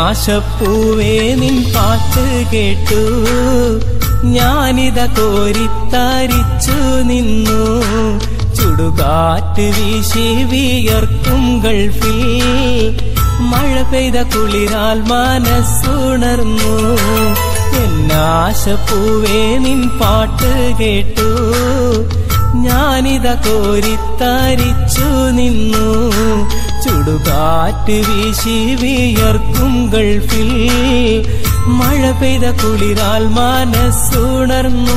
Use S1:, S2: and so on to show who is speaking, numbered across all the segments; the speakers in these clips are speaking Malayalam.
S1: എന്നാശപ്പൂവേ നിൻ പാട്ട് കേട്ടു ഞാനിത കോരിത്തരിച്ചു നിന്നു ചുടുകാറ്റ് വീശി വിയർക്കും ഗൾഫിൽ മഴ പെയ്ത കുളിരാൽ മനസ്സുണർന്നു എന്നാശപ്പൂവേ നിൻ പാട്ട് കേട്ടു ഞാനിത കോരിത്തരിച്ചു നിന്നു ചുടുകാറ്റ് വീശി വിയർക്കും ഗൾഫിൽ മഴ പെയ്ത കുളിരാൽ മനസ്സുണർന്നു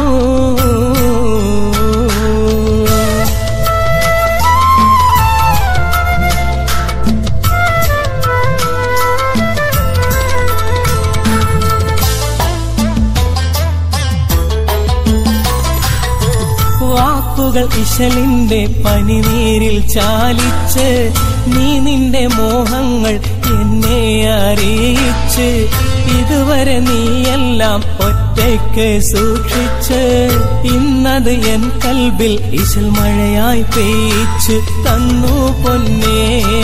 S1: വാക്കുകൾ ഇശലിന്റെ പനിനീരിൽ ചാലിച്ച് നീ നിന്റെ മോഹങ്ങൾ എന്നെ അറിയിച്ച് ഇതുവരെ നീയെല്ലാം ഒറ്റയ്ക്ക് സൂക്ഷിച്ച് ഇന്നത് എൻ കൽബിൽ ഇശൽ മഴയായി പെയ്ച്ച് തന്നു പൊന്നേ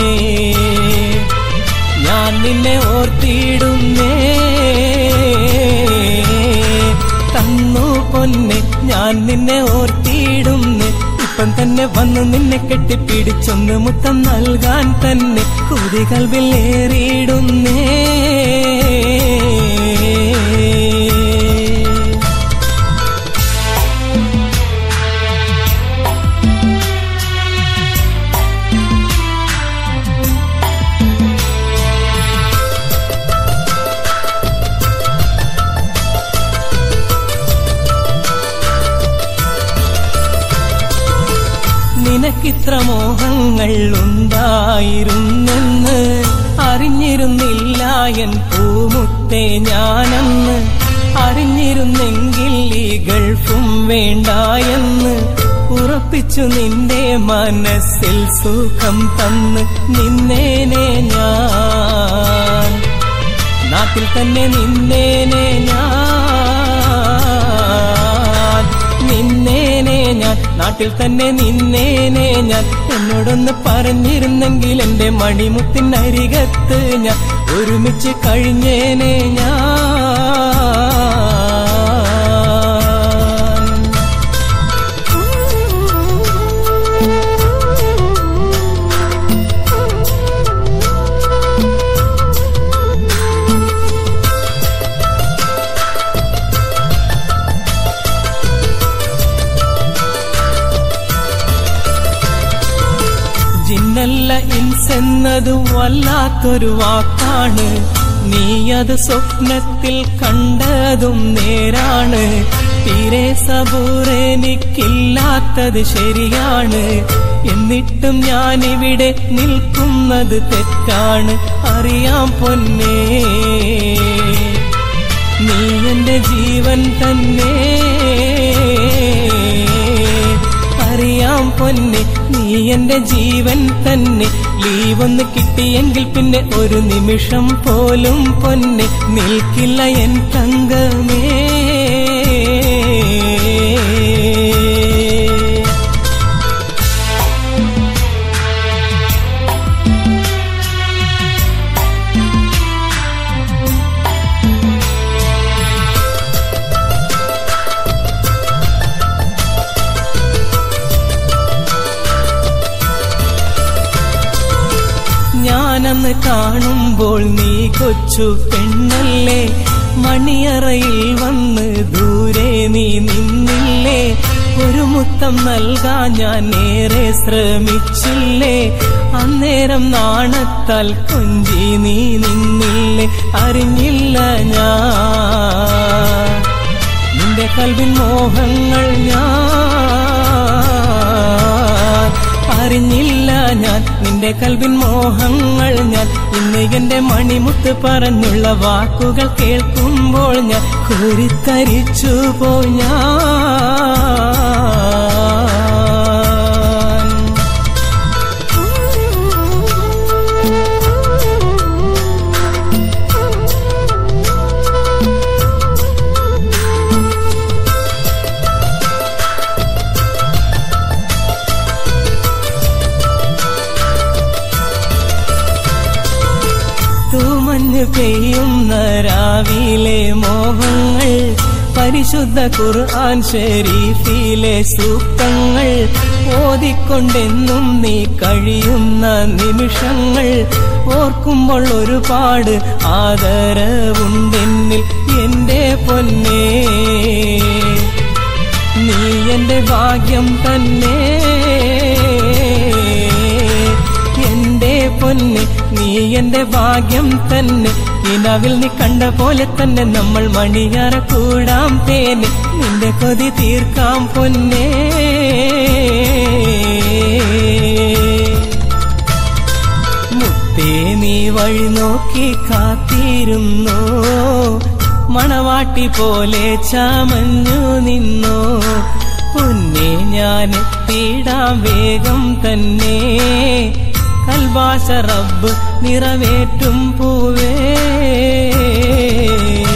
S1: ഞാൻ നിന്നെ ഓർത്തിയിടുന്നേ തന്നു പൊന്നെ ഞാൻ നിന്നെ ഓർത്തിയിടുന്നു ഇപ്പം തന്നെ വന്ന് നിന്നെ കെട്ടിപ്പിടിച്ചൊന്ന് മുത്തം നൽകാൻ തന്നെ കുതികൾ വില്ലേറിയിടുന്നേ നിനക്കിത്ര മോഹങ്ങൾ ഉണ്ടായിരുന്നെന്ന് അറിഞ്ഞിരുന്നില്ല എൻ പൂമുത്തെ ഞാനെന്ന് അറിഞ്ഞിരുന്നെങ്കിൽ ഈ ഗൾഫും വേണ്ട എന്ന് ഉറപ്പിച്ചു നിന്റെ മനസ്സിൽ സുഖം തന്ന് നിന്നേനെ ഞാൻ നാട്ടിൽ തന്നെ നിന്നേനെ ഞാൻ നിന്നേനെ ഞാൻ നാട്ടിൽ തന്നെ നിന്നേനെ ഞാൻ എന്നോടൊന്ന് പറഞ്ഞിരുന്നെങ്കിൽ എന്റെ മണിമുത്തിനരികത്ത് ഞാൻ ഒരുമിച്ച് കഴിഞ്ഞേനെ ഞാൻ ജിന്നല്ല ഇൻസെന്നത് വല്ലാത്തൊരു വാക്കാണ് നീ അത് സ്വപ്നത്തിൽ കണ്ടതും നേരാണ് തീരെ സബൂറെനിക്കില്ലാത്തത് ശരിയാണ് എന്നിട്ടും ഞാനിവിടെ നിൽക്കുന്നത് തെറ്റാണ് അറിയാം പൊന്നേ നീ എന്റെ ജീവൻ തന്നെ അറിയാം പൊന്നെ നീ എന്റെ ജീവൻ തന്നെ ലീവൊന്ന് കിട്ടിയെങ്കിൽ പിന്നെ ഒരു നിമിഷം പോലും പൊന്നെ നിൽക്കില്ല എൻ തങ്കമേ ഞാനന്ന് കാണുമ്പോൾ നീ കൊച്ചു പെണ്ണല്ലേ മണിയറയിൽ വന്ന് ദൂരെ നീ നിന്നില്ലേ ഒരു മുത്തം നൽകാൻ ഞാൻ ഏറെ ശ്രമിച്ചില്ലേ അന്നേരം നാണത്താൽ കൊഞ്ചി നീ നിന്നില്ലേ അറിഞ്ഞില്ല ഞാൻ നിന്റെ കൽവിൻ മോഹങ്ങൾ ഞാൻ അറിഞ്ഞില്ല ഞാൻ നിന്റെ കൽവിൻ മോഹങ്ങൾ ഞാൻ ഇന്ന് എന്റെ മണിമുത്ത് പറഞ്ഞുള്ള വാക്കുകൾ കേൾക്കുമ്പോൾ ഞാൻ കുരിത്തരിച്ചു പോയി ഞാൻ തൂമഞ്ഞ് കിനാവിലെ മോഹങ്ങൾ പരിശുദ്ധ ഖുർആൻ ഷരീഫിലെ സൂക്തങ്ങൾ ഓതിക്കൊണ്ടെന്നും നീ കഴിയുന്ന നിമിഷങ്ങൾ ഓർക്കുമ്പോൾ ഒരുപാട് ആദരവുണ്ടെന്നിൽ എന്റെ പൊന്നേ നീ എന്റെ ഭാഗ്യം തന്നെ എന്റെ പൊന്നെ നീ എന്റെ ഭാഗ്യം തന്നെ കിനാവിൽ നീ കണ്ട പോലെ തന്നെ നമ്മൾ മണിയറ കൂടാം തേനെ നിന്റെ കൊതി തീർക്കാം പൊന്നേ മുത്തേ നീ വഴി നോക്കി കാത്തിരുന്നോ മണവാട്ടി പോലെ ചാമഞ്ഞു നിന്നോ പൊന്നെ ഞാൻ എത്തിയിടാം വേഗം തന്നെ കൽവാസ റബ്ബ് നിറവേറ്റും പൂവേ